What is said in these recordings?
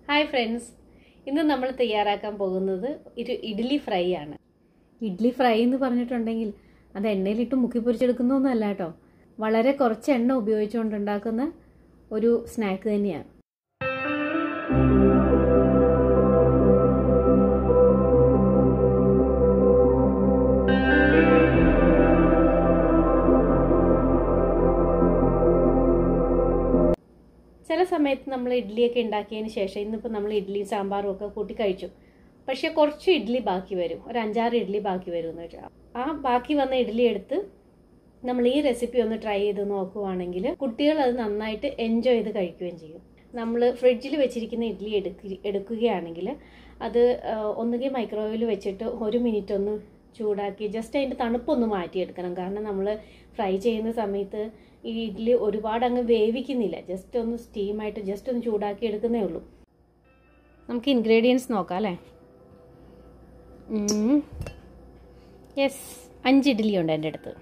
hi friends ഇന്ന് നമ്മൾ തയ്യാറാക്കാൻ പോകുന്നത് ഒരു ഇഡ്ഡലി ഫ്രൈ ആണ് ഇഡ്ഡലി ഫ്രൈ എന്ന് പറഞ്ഞിട്ടുണ്ടെങ്കിൽ അത് എണ്ണയിലിട്ട് മുക്കി പൊരിച്ചെടുക്കുന്നൊന്നുമല്ല കേട്ടോ വളരെ കുറച്ച് എണ്ണ ഉപയോഗിച്ചുകൊണ്ട് ഉണ്ടാക്കുന്ന ഒരു സ്നാക്ക് തന്നെയാണ് ചില സമയത്ത് നമ്മൾ ഇഡ്ഡലിയൊക്കെ ഉണ്ടാക്കിയതിന് ശേഷം ഇന്നിപ്പോൾ നമ്മൾ ഇഡ്ഡലിയും സാമ്പാറും ഒക്കെ കൂട്ടി കഴിച്ചു പക്ഷെ കുറച്ച് ഇഡ്ഡലി ബാക്കി വരും ഒരു അഞ്ചാറ് ഇഡ്ഡലി ബാക്കി വരും എന്ന് വെച്ചാൽ ആ ബാക്കി വന്ന ഇഡ്ഡലി എടുത്ത് നമ്മൾ ഈ റെസിപ്പി ഒന്ന് ട്രൈ ചെയ്ത് നോക്കുവാണെങ്കിൽ കുട്ടികൾ അത് നന്നായിട്ട് എൻജോയ് ചെയ്ത് കഴിക്കുകയും ചെയ്യും നമ്മൾ ഫ്രിഡ്ജിൽ വെച്ചിരിക്കുന്ന ഇഡ്ഡലി എടുക്ക എടുക്കുകയാണെങ്കിൽ അത് ഒന്നുകിൽ മൈക്രോവേവിൽ വെച്ചിട്ട് ഒരു മിനിറ്റ് ഒന്ന് ചൂടാക്കി ജസ്റ്റ് അതിൻ്റെ തണുപ്പൊന്ന് മാറ്റിയെടുക്കണം കാരണം നമ്മൾ ഫ്രൈ ചെയ്യുന്ന സമയത്ത് ഈ ഇഡ്ഡലി ഒരുപാട് അങ്ങ് വേവിക്കുന്നില്ല ജസ്റ്റ് ഒന്ന് സ്റ്റീമായിട്ട് ജസ്റ്റ് ഒന്ന് ചൂടാക്കി എടുക്കുന്നേ ഉള്ളൂ നമുക്ക് ഇൻഗ്രീഡിയൻസ് നോക്കാം അല്ലേ യെസ് അഞ്ച് ഇഡ്ഡലി ഉണ്ട് എൻ്റെ അടുത്ത്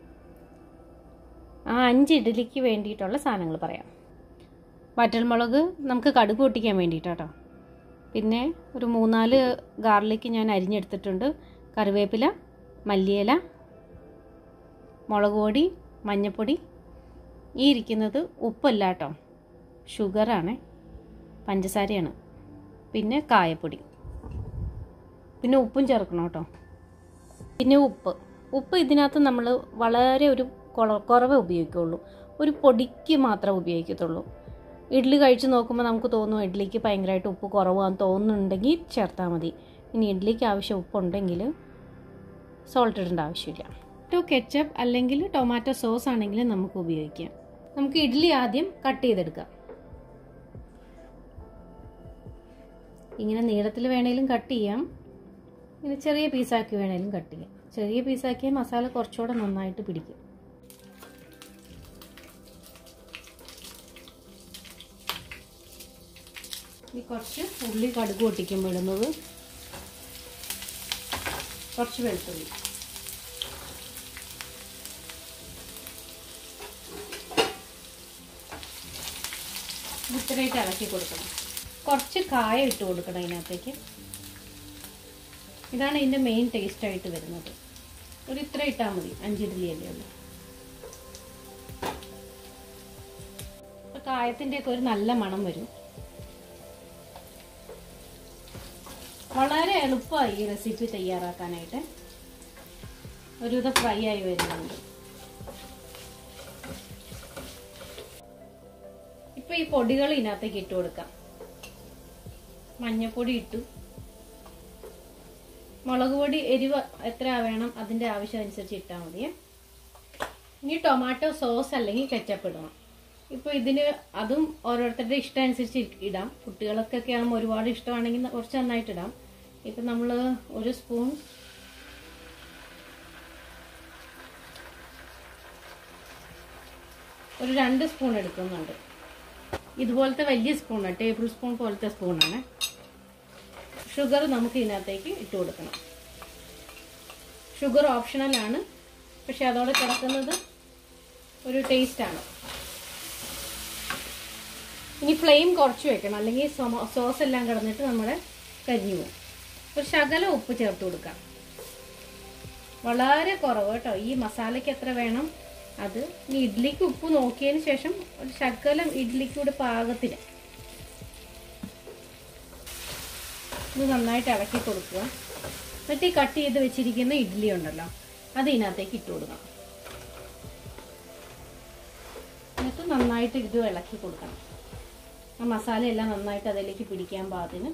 ആ അഞ്ച് ഇഡ്ഡലിക്ക് വേണ്ടിയിട്ടുള്ള സാധനങ്ങൾ പറയാം വറ്റൽമുളക് നമുക്ക് കടുക് പൊട്ടിക്കാൻ വേണ്ടിയിട്ടാട്ടോ പിന്നെ ഒരു മൂന്നാല് ഗാർലിക്ക് ഞാൻ അരിഞ്ഞെടുത്തിട്ടുണ്ട് കറിവേപ്പില മല്ലിയില മുളക് പൊടി മഞ്ഞൾപ്പൊടി ഈ ഇരിക്കുന്നത് ഉപ്പല്ല കേട്ടോ ഷുഗറാണ് പഞ്ചസാരയാണ് പിന്നെ കായപ്പൊടി പിന്നെ ഉപ്പും ചേർക്കണം കേട്ടോ പിന്നെ ഉപ്പ് ഉപ്പ് ഇതിനകത്ത് നമ്മൾ വളരെ ഒരു കുറവേ ഉപയോഗിക്കുള്ളൂ ഒരു പൊടിക്ക് മാത്രമേ ഉപയോഗിക്കത്തുള്ളൂ ഇഡ്ഡലി കഴിച്ച് നോക്കുമ്പോൾ നമുക്ക് തോന്നും ഇഡ്ഡലിക്ക് ഭയങ്കരമായിട്ട് ഉപ്പ് കുറവാന്ന് തോന്നുന്നുണ്ടെങ്കിൽ ചേർത്താൽ മതി ഇനി ഇഡ്ഡലിക്ക് ആവശ്യം ഉപ്പുണ്ടെങ്കിൽ സോൾട്ട് ഇടേണ്ട ആവശ്യമില്ല ടു കെച്ചപ്പ് അല്ലെങ്കിൽ ടൊമാറ്റോ സോസ് ആണെങ്കിലും നമുക്ക് ഉപയോഗിക്കാം നമുക്ക് ഇഡ്ഡലി ആദ്യം കട്ട് ചെയ്തെടുക്കാം ഇങ്ങനെ നീളത്തിൽ വേണേലും കട്ട് ചെയ്യാം ഇങ്ങനെ ചെറിയ പീസാക്കി വേണേലും കട്ട് ചെയ്യാം ചെറിയ പീസാക്കിയാൽ മസാല കുറച്ചുകൂടെ നന്നായിട്ട് പിടിക്കും ഇനി കുറച്ച് ഉള്ളി കടുക് പൊട്ടിക്കുമ്പോൾ ഇടുന്നത് കുറച്ച് വെളുത്തുള്ളി ഇത്രയായിട്ട് ഇളക്കി കൊടുക്കണം കുറച്ച് കായ ഇട്ട് കൊടുക്കണം ഇതിനകത്തേക്ക് ഇതാണ് ഇതിൻ്റെ മെയിൻ ടേസ്റ്റ് ആയിട്ട് വരുന്നത് ഒരു ഇത്ര ഇട്ടാൽ മതി അഞ്ചിഡ്ലി അല്ലേ ഉള്ളൂ കായത്തിൻ്റെയൊക്കെ ഒരു നല്ല മണം വരും വളരെ എളുപ്പമായി ഈ റെസിപ്പി തയ്യാറാക്കാനായിട്ട് ഒരുവിധം ഫ്രൈ ആയി വരുന്നുണ്ട് ഇപ്പൊ ഈ പൊടികൾ ഇതിനകത്തേക്ക് ഇട്ട് കൊടുക്കാം മഞ്ഞപ്പൊടി ഇട്ടു മുളക് പൊടി എരിവ് എത്ര വേണം അതിന്റെ ആവശ്യം അനുസരിച്ച് ഇട്ടാൽ മതിയേ ഇനി ടൊമാറ്റോ സോസ് അല്ലെങ്കിൽ കെച്ചപ്പ് ഇടണം ഇപ്പൊ ഇതിന് അതും ഓരോരുത്തരുടെ ഇഷ്ടം അനുസരിച്ച് ഇടാം കുട്ടികൾക്കൊക്കെ ആകുമ്പോൾ ഒരുപാട് ഇഷ്ടമാണെങ്കിൽ കുറച്ച് നന്നായിട്ട് ഇടാം ഇപ്പൊ നമ്മൾ ഒരു സ്പൂൺ ഒരു രണ്ട് സ്പൂൺ എടുക്കുന്നുണ്ട് ഇതുപോലത്തെ വലിയ സ്പൂണാണ് ടേബിൾ സ്പൂൺ പോലത്തെ സ്പൂണാണ് ഷുഗർ നമുക്ക് ഇതിനകത്തേക്ക് ഇട്ട് കൊടുക്കണം ഷുഗർ ഓപ്ഷണലാണ് പക്ഷെ അതോടെ കിടക്കുന്നത് ഒരു ടേസ്റ്റാണ് ഇനി ഫ്ലെയിം കുറച്ച് വെക്കണം അല്ലെങ്കിൽ സോസ് എല്ലാം കിടന്നിട്ട് നമ്മുടെ കരിഞ്ഞു പോകും ഒരു ശകല ഉപ്പ് ചേർത്ത് കൊടുക്കാം വളരെ കുറവ് കേട്ടോ ഈ മസാലയ്ക്ക് എത്ര വേണം അത് ഇനി ഇഡ്ഡലിക്ക് ഉപ്പ് നോക്കിയതിന് ശേഷം ഒരു ശകലം ഇഡ്ഡലിക്കൂടെ പാകത്തിന് ഇത് നന്നായിട്ട് ഇളക്കി കൊടുക്കുക എന്നിട്ട് ഈ കട്ട് ചെയ്ത് വെച്ചിരിക്കുന്ന ഇഡ്ഡലി ഉണ്ടല്ലോ അത് ഇതിനകത്തേക്ക് ഇട്ട് കൊടുക്കണം എന്നിട്ട് നന്നായിട്ട് ഇത് ഇളക്കി കൊടുക്കണം ആ മസാല എല്ലാം നന്നായിട്ട് അതിലേക്ക് പിടിക്കാൻ പാകത്തിന്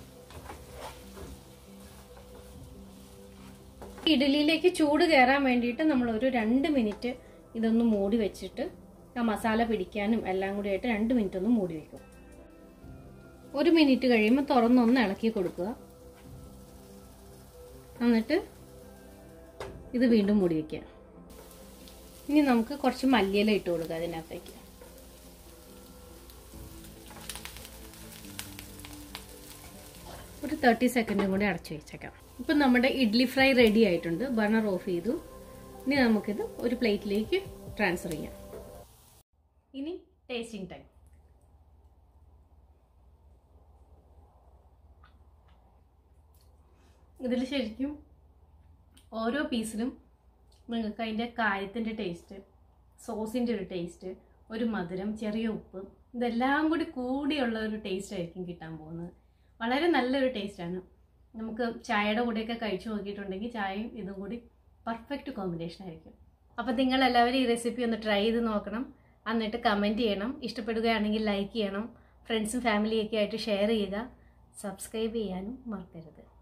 ഇഡലിയിലേക്ക് ചൂട് കയറാൻ വേണ്ടിയിട്ട് നമ്മൾ ഒരു രണ്ട് മിനിറ്റ് ഇതൊന്ന് മൂടി വെച്ചിട്ട് ആ മസാല പിടിക്കാനും എല്ലാം കൂടി ആയിട്ട് രണ്ട് മിനിറ്റ് ഒന്ന് മൂടി വെക്കും ഒരു മിനിറ്റ് കഴിയുമ്പോൾ തുറന്നൊന്ന് ഇളക്കി കൊടുക്കുക എന്നിട്ട് ഇത് വീണ്ടും മൂടി വെക്കുക ഇനി നമുക്ക് കുറച്ച് മല്ലിയില ഇട്ട് കൊടുക്കുക അതിനകത്തേക്ക് ഒരു തേർട്ടി സെക്കൻഡും കൂടി അടച്ചു വെച്ചേക്കാം ഇപ്പം നമ്മുടെ ഇഡ്ലി ഫ്രൈ റെഡി ആയിട്ടുണ്ട് ബർണർ ഓഫ് ചെയ്തു ഇനി നമുക്കിത് ഒരു പ്ലേറ്റിലേക്ക് ട്രാൻസ്ഫർ ചെയ്യാം ഇനി ടേസ്റ്റിംഗ് ടൈം ഇതിൽ ശരിക്കും ഓരോ പീസിലും നിങ്ങൾക്ക് അതിൻ്റെ കായത്തിൻ്റെ ടേസ്റ്റ് സോസിൻ്റെ ഒരു ടേസ്റ്റ് ഒരു മധുരം ചെറിയ ഉപ്പ് ഇതെല്ലാം കൂടി കൂടിയുള്ള ഒരു ടേസ്റ്റ് ആയിരിക്കും കിട്ടാൻ പോകുന്നത് വളരെ നല്ലൊരു ടേസ്റ്റാണ് നമുക്ക് ചായയുടെ കൂടെയൊക്കെ കഴിച്ചു നോക്കിയിട്ടുണ്ടെങ്കിൽ ചായയും ഇതും കൂടി പെർഫെക്റ്റ് കോമ്പിനേഷൻ ആയിരിക്കും അപ്പം നിങ്ങൾ എല്ലാവരും ഈ റെസിപ്പി ഒന്ന് ട്രൈ ചെയ്ത് നോക്കണം എന്നിട്ട് കമൻറ്റ് ചെയ്യണം ഇഷ്ടപ്പെടുകയാണെങ്കിൽ ലൈക്ക് ചെയ്യണം ഫ്രണ്ട്സും ഫാമിലിയൊക്കെ ആയിട്ട് ഷെയർ ചെയ്യുക സബ്സ്ക്രൈബ് ചെയ്യാനും മറക്കരുത്